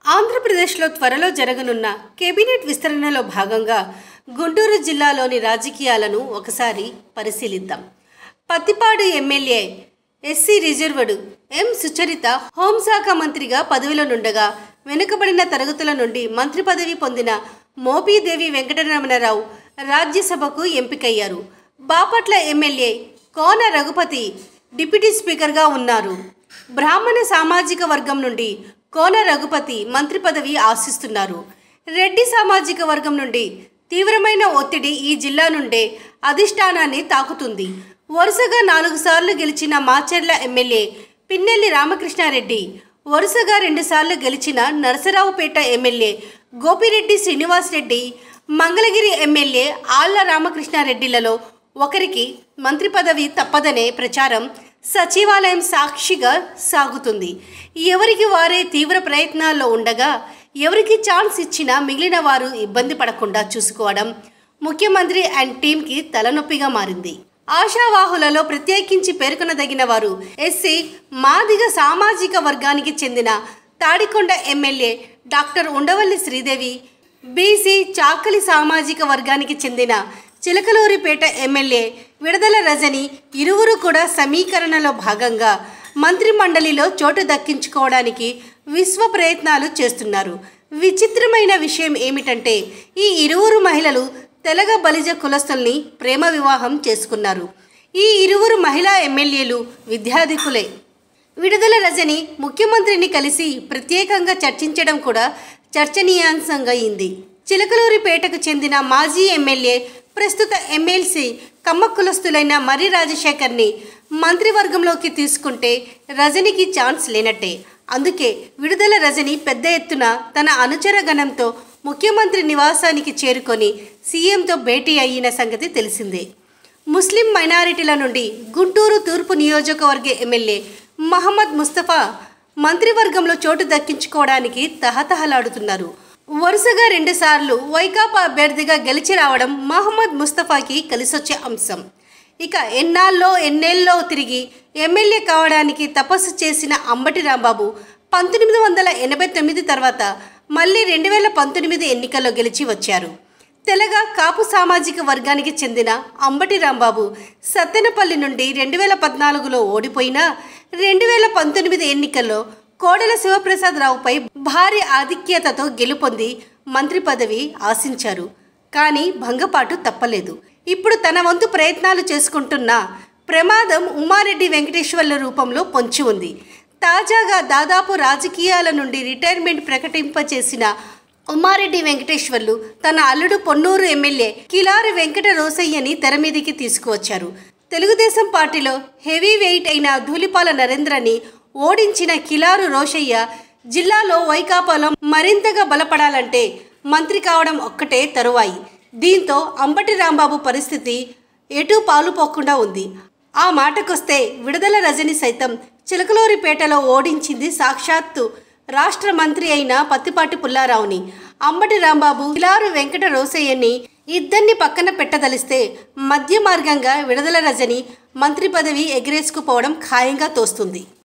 ఆంధ్రప్రదేశ్లో త్వరలో జరగనున్న కేబినెట్ విస్తరణలో భాగంగా గుంటూరు జిల్లాలోని రాజకీయాలను ఒకసారి పరిశీలిద్దాం Pattipadu MLA SC reserved M Sucharitha హోంశాఖ మంత్రిగా పదవిలో నుండగా వెనుకబడిన తరగతుల నుండి మంత్రి పదవి పొందిన మోపీదేవి వెంకటరమణరావు రాజ్యసభకు ఎంపికయ్యారు బాపట్ల ఎమ్మెల్యే కోన రఘుపతి డిప్యూటీ స్పీకర్గా ఉన్నారు బ్రాహ్మణ సామాజిక వర్గం నుండి కోన రఘుపతి మంత్రి పదవి ఆశిస్తున్నారు రెడ్డి సామాజిక వర్గం నుండి తీవ్రమైన ఒత్తిడి ఈ జిల్లా నుండే అధిష్టానాన్ని తాకుతుంది వరుసగా నాలుగు సార్లు గెలిచిన మాచర్ల ఎమ్మెల్యే పిన్నెల్లి రామకృష్ణారెడ్డి వరుసగా రెండుసార్లు గెలిచిన నరసరావుపేట ఎమ్మెల్యే గోపిరెడ్డి శ్రీనివాస్ రెడ్డి మంగళగిరి ఎమ్మెల్యే ఆళ్ల రామకృష్ణారెడ్డిలలో ఒకరికి మంత్రి పదవి తప్పదనే ప్రచారం సచివాలయం సాక్షిగా సాగుతుంది ఎవరికి వారే తీవ్ర ప్రయత్నాల్లో ఉండగా ఎవరికి ఛాన్స్ ఇచ్చినా మిగిలిన వారు ఇబ్బంది పడకుండా చూసుకోవడం ముఖ్యమంత్రి అండ్ టీంకి తలనొప్పిగా మారింది ఆశావాహులలో ప్రత్యేకించి పేర్కొనదగిన వారు ఎస్సీ మాదిగ సామాజిక వర్గానికి చెందిన Tadikonda MLA doctor Undavalli Sridevi BC చాకలి సామాజిక వర్గానికి చెందిన చిలకలూరిపేట ఎమ్మెల్యే విడదల రజని ఇరువురు కూడా సమీకరణలో భాగంగా మంత్రిమండలిలో చోటు దక్కించుకోవడానికి విశ్వ ప్రయత్నాలు చేస్తున్నారు విచిత్రమైన విషయం ఏమిటంటే ఈ ఇరువురు మహిళలు తెలగ బలిజ కులస్తుల్ని ప్రేమ వివాహం చేసుకున్నారు ఈ ఇరువురు మహిళా ఎమ్మెల్యేలు విద్యాధికులే విడుదల రజని ముఖ్యమంత్రిని కలిసి ప్రత్యేకంగా చర్చించడం కూడా చర్చనీయాంశంగా అయింది చిలకలూరిపేటకు చెందిన మాజీ ఎమ్మెల్యే ప్రస్తుత ఎమ్మెల్సీ కమ్మ కులస్తులైన మర్రి రాజశేఖర్ని మంత్రివర్గంలోకి తీసుకుంటే రజనికి ఛాన్స్ లేనట్టే అందుకే విడుదల రజని పెద్ద ఎత్తున తన అనుచర గణంతో ముఖ్యమంత్రి నివాసానికి చేరుకొని సీఎంతో భేటీ అయిన సంగతి తెలిసిందే ముస్లిం మైనారిటీల నుండి గుంటూరు తూర్పు నియోజకవర్గ ఎమ్మెల్యే మహమ్మద్ ముస్తఫా మంత్రివర్గంలో చోటు దక్కించుకోవడానికి తహతహలాడుతున్నారు వరుసగా రెండుసార్లు వైకాపా అభ్యర్థిగా గెలిచి రావడం మహమ్మద్ ముస్తఫాకి కలిసొచ్చే అంశం ఇక ఎన్నాళ్ళలో ఎన్నేళ్ళలో తిరిగి ఎమ్మెల్యే కావడానికి తపస్సు చేసిన అంబటి రాంబాబు పంతొమ్మిది వందల ఎనభై తొమ్మిది తర్వాత మళ్ళీ రెండు వేల పంతొమ్మిది ఎన్నికల్లో గెలిచి వచ్చారు తెలగ కాపు సామాజిక వర్గానికి చెందిన అంబటి రాంబాబు సత్తెనపల్లి నుండి రెండు వేల పద్నాలుగులో ఓడిపోయినా రెండు వేల పంతొమ్మిది ఎన్నికల్లో కోడెల శివప్రసాదరావుపై భారీ ఆధిక్యతతో గెలుపొంది మంత్రి పదవి ఆశించారు కానీ భంగపాటు తప్పలేదు ఇప్పుడు తన వంతు ప్రయత్నాలు చేసుకుంటున్న ప్రమాదం ఉమారెడ్డి వెంకటేశ్వర్ల రూపంలో పొంచి ఉంది తాజాగా దాదాపు రాజకీయాల నుండి రిటైర్మెంట్ ప్రకటింపచేసిన ఉమారెడ్డి వెంకటేశ్వర్లు తన అల్లుడు పొన్నూరు ఎమ్మెల్యే కిలారి వెంకట రోసయ్యని తెర మీదికి తీసుకువచ్చారు తెలుగుదేశం పార్టీలో హెవీ వెయిట్ అయిన ధూళిపాల నరేంద్రని ఓడించిన కిలారు రోషయ్య జిల్లాలో వైకాపాలో మరింతగా బలపడాలంటే మంత్రి కావడం ఒక్కటే తరువాయి దీంతో అంబటి రాంబాబు పరిస్థితి ఎటూ పాలుపోకుండా ఉంది ఆ మాటకొస్తే విడుదల రజని సైతం చిలకలూరిపేటలో ఓడించింది సాక్షాత్తు రాష్ట్ర మంత్రి అయిన పత్తిపాటి పుల్లారావుని అంబటి రాంబాబు కిలారు వెంకట రోసయ్యని ఇద్దరిని పక్కన పెట్టదలిస్తే మధ్య మార్గంగా విడుదల రజని మంత్రి పదవి ఎగిరేసుకుపోవడం ఖాయంగా తోస్తుంది